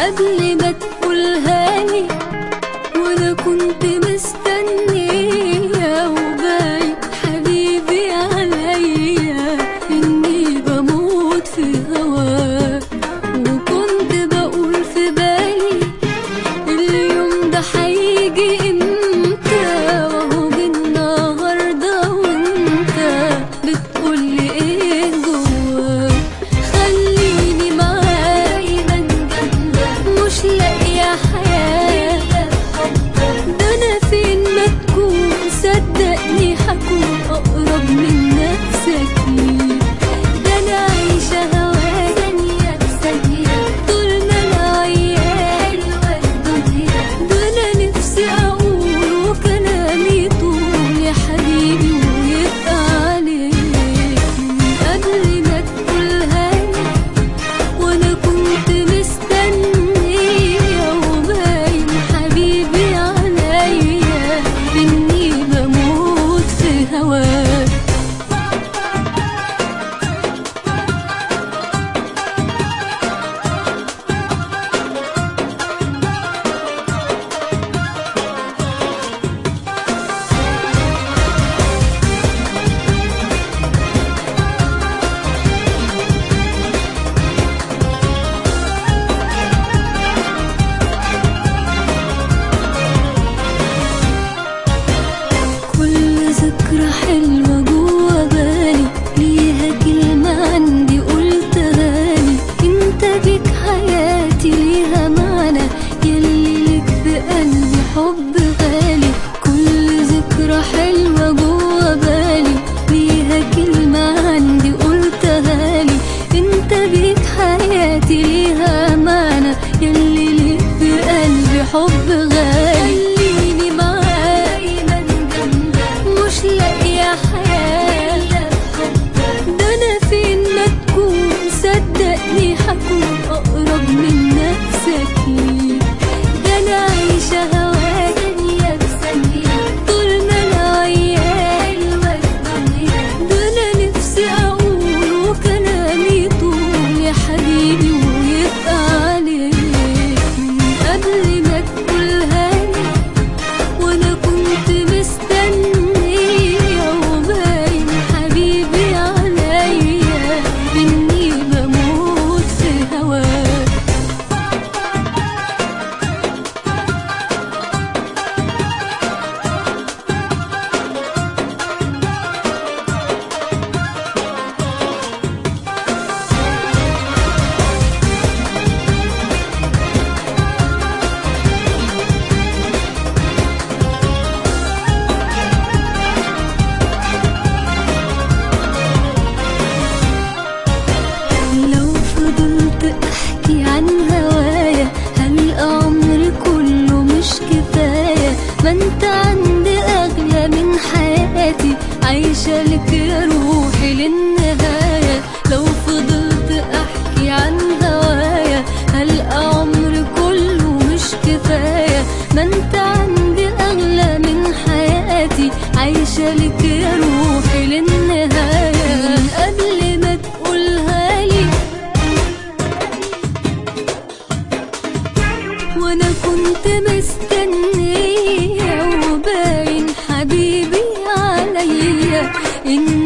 قبل ما تقولها لي وانا كنت مستنية وباين حبيبي عليا اني بموت في هواك وكنت بقول في بالي اليوم ده هيجي امتى وهو جه النهارده وانت بتقولي ايه جواك خليني معاك مش لاقيه حياه ده انا فين ما تكون صدقني هكون اقرب من نفسك ليك ده انا عايشه هواك ثانيه بثانيه طول ما انا عيال ده انا نفسي اقول وكلامي طول يا حبيبي ويبقى عليك من قبل ما تقولها لي وانا كنت مستنية وباين حبيبي عليا اني بموت في هواك كل ذكرى حلوة جوا بالي ليها كلمة عندي قلتها لي انت بيك حياتي ليها معنى يلي لك في قلبي حب غالي كل ذكرى حلوة جوا بالي ليها كلمة عندي قلتها لي انت بيك حياتي ليها معنى يلي لك في قلبي حب غالي خليني معاك مش لاقيه حياه ده انا فين ما تكون صدقني هكون اقرب من نفسك ليك ده انا عايشه هواك ثانيه بثانيه طول ما انا عيال ده انا نفسي اقول وكلامي طول يا حبيبي ويبقى عليك من قبل ما تقولها لي وانا كنت مستنية وباين حبيبي عليا اني بموت في هواك لو فضلت احكي عن هوايا هلقى عمري كله مش كفايه ما انت عندي اغلى من حياتي عايشه لك يا روحي للنهايه لو فضلت احكي عن هوايا هلقى عمري كله مش كفايه ما انت عندي اغلى من حياتي عايشه لك يا روحي للنهايه من قبل ما تقولها لي وانا كنت مستنية وباين حبيبي عليا ان